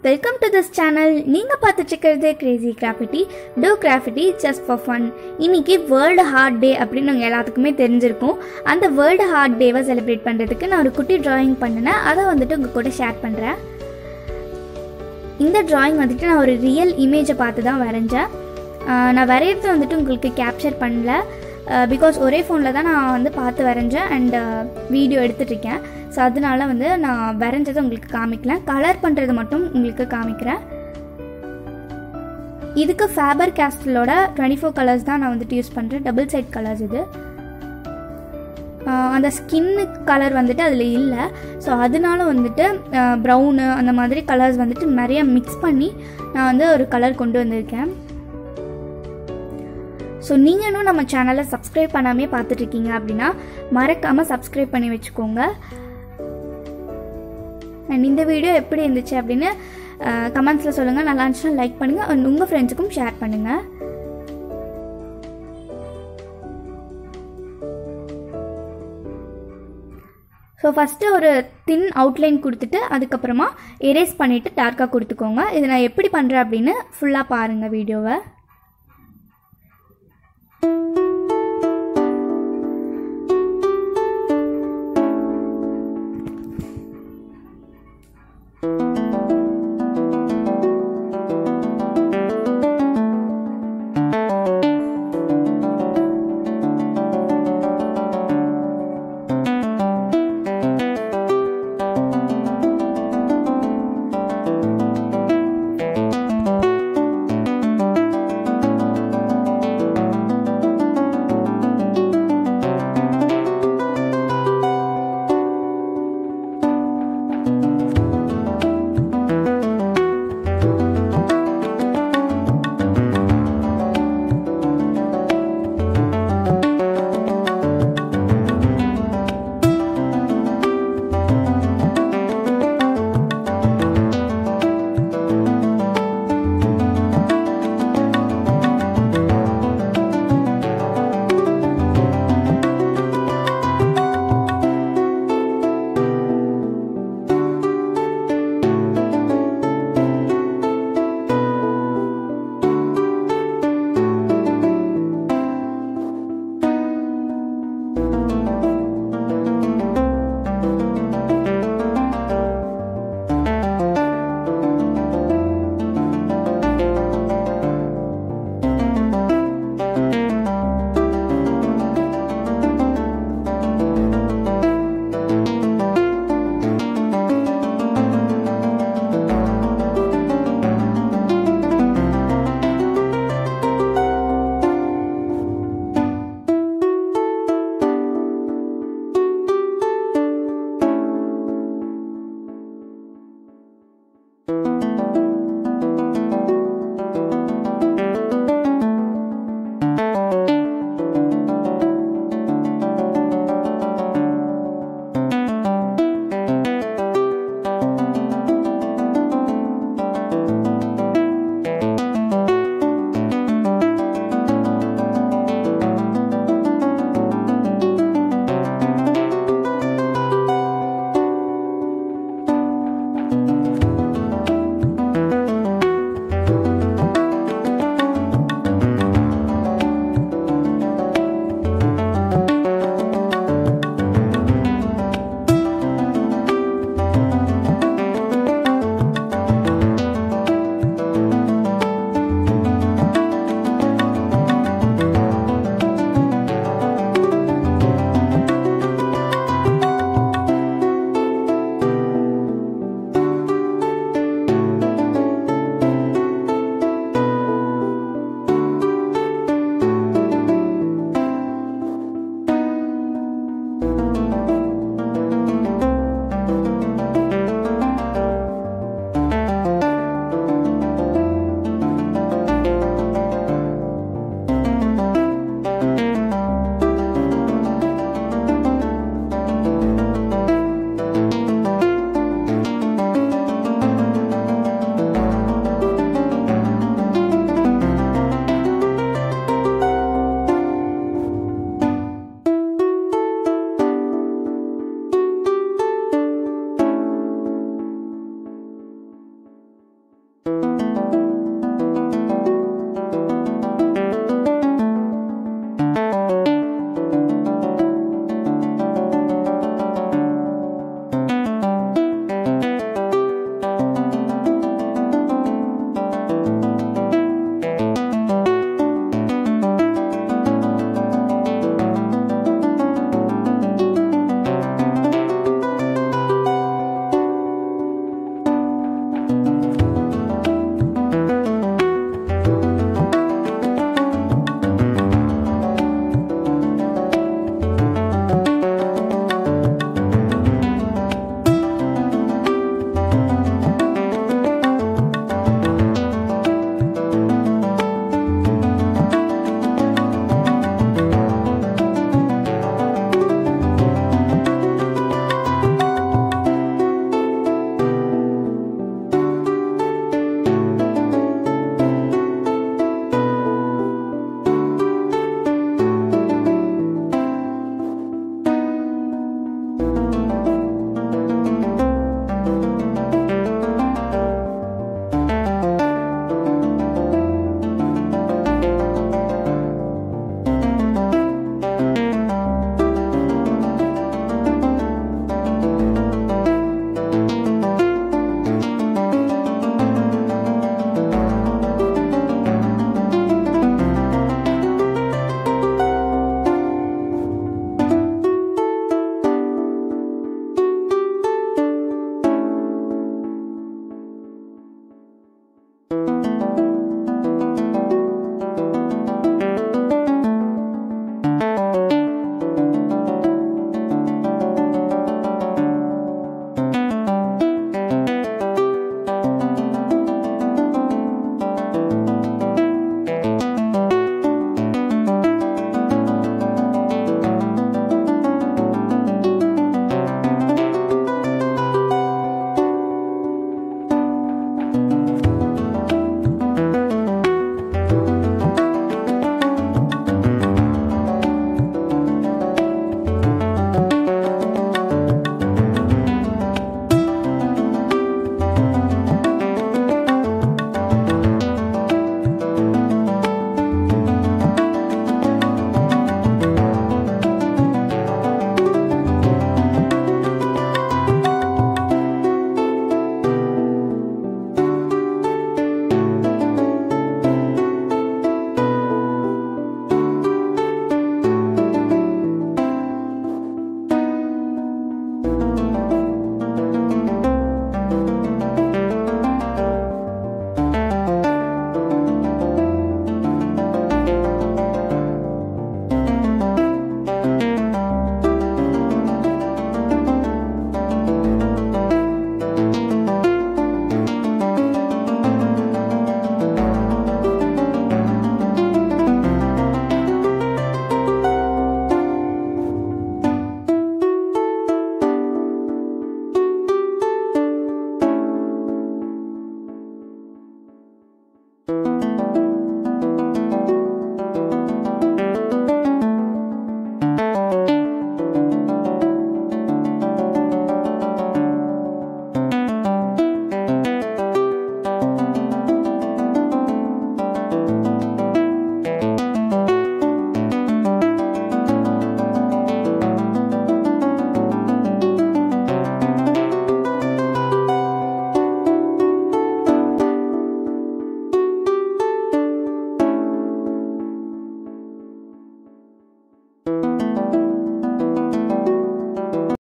welcome to this channel நீங்கள் பார்த்துட்டு இருக்கிறது Crazy graffiti two graffiti just for fun இன்னைக்கு வேர்ல்டு ஹார்ட் டே அப்படின்னு உங்கள் எல்லாத்துக்குமே தெரிஞ்சிருக்கும் அந்த வேர்ல்டு ஹார்ட் டேவை செலிப்ரேட் பண்ணுறதுக்கு நான் ஒரு குட்டி டிராயிங் பண்ணினேன் அதை வந்துட்டு உங்கள் கூட ஷேர் பண்ணுறேன் இந்த டிராயிங் வந்துட்டு நான் ஒரு ரியல் இமேஜை பார்த்து தான் வரைஞ்சேன் ஆஹ் நான் வரைகிறது வந்துட்டு உங்களுக்கு கேப்சர் பண்ணல பிகாஸ் ஒரே ஃபோனில் தான் நான் வந்து பார்த்து வரைஞ்சேன் அண்ட் வீடியோ எடுத்துட்ருக்கேன் ஸோ அதனால வந்து நான் வரைஞ்சதை உங்களுக்கு காமிக்கல கலர் பண்ணுறது மட்டும் உங்களுக்கு காமிக்கிறேன் இதுக்கு ஃபேபர் கேஸ்டலோட டுவெண்ட்டி ஃபோர் கலர்ஸ் தான் நான் வந்துட்டு யூஸ் பண்ணுறேன் டபுள் சைட் கலர்ஸ் இது ஆஹ் அந்த ஸ்கின்னு கலர் வந்துட்டு அதில் இல்லை ஸோ அதனால வந்துட்டு ப்ரௌனு அந்த மாதிரி கலர்ஸ் வந்துட்டு நிறைய மிக்ஸ் பண்ணி நான் வந்து ஒரு கலர் கொண்டு வந்திருக்கேன் ஸோ நீங்கள் இன்னும் நம்ம சேனலை சப்ஸ்கிரைப் பண்ணாமே பார்த்துட்ருக்கீங்க அப்படின்னா மறக்காமல் சப்ஸ்கிரைப் பண்ணி வச்சுக்கோங்க அண்ட் இந்த வீடியோ எப்படி இருந்துச்சு அப்படின்னு கமெண்ட்ஸில் சொல்லுங்கள் நல்லா இருந்துச்சுன்னா லைக் பண்ணுங்கள் அண்ட் உங்கள் ஃப்ரெண்ட்ஸுக்கும் ஷேர் பண்ணுங்கள் ஸோ ஃபஸ்ட்டு ஒரு தின் அவுட்லைன் கொடுத்துட்டு அதுக்கப்புறமா எரேஸ் பண்ணிவிட்டு டார்க்காக கொடுத்துக்கோங்க இதை நான் எப்படி பண்ணுறேன் அப்படின்னு ஃபுல்லாக பாருங்கள் வீடியோவை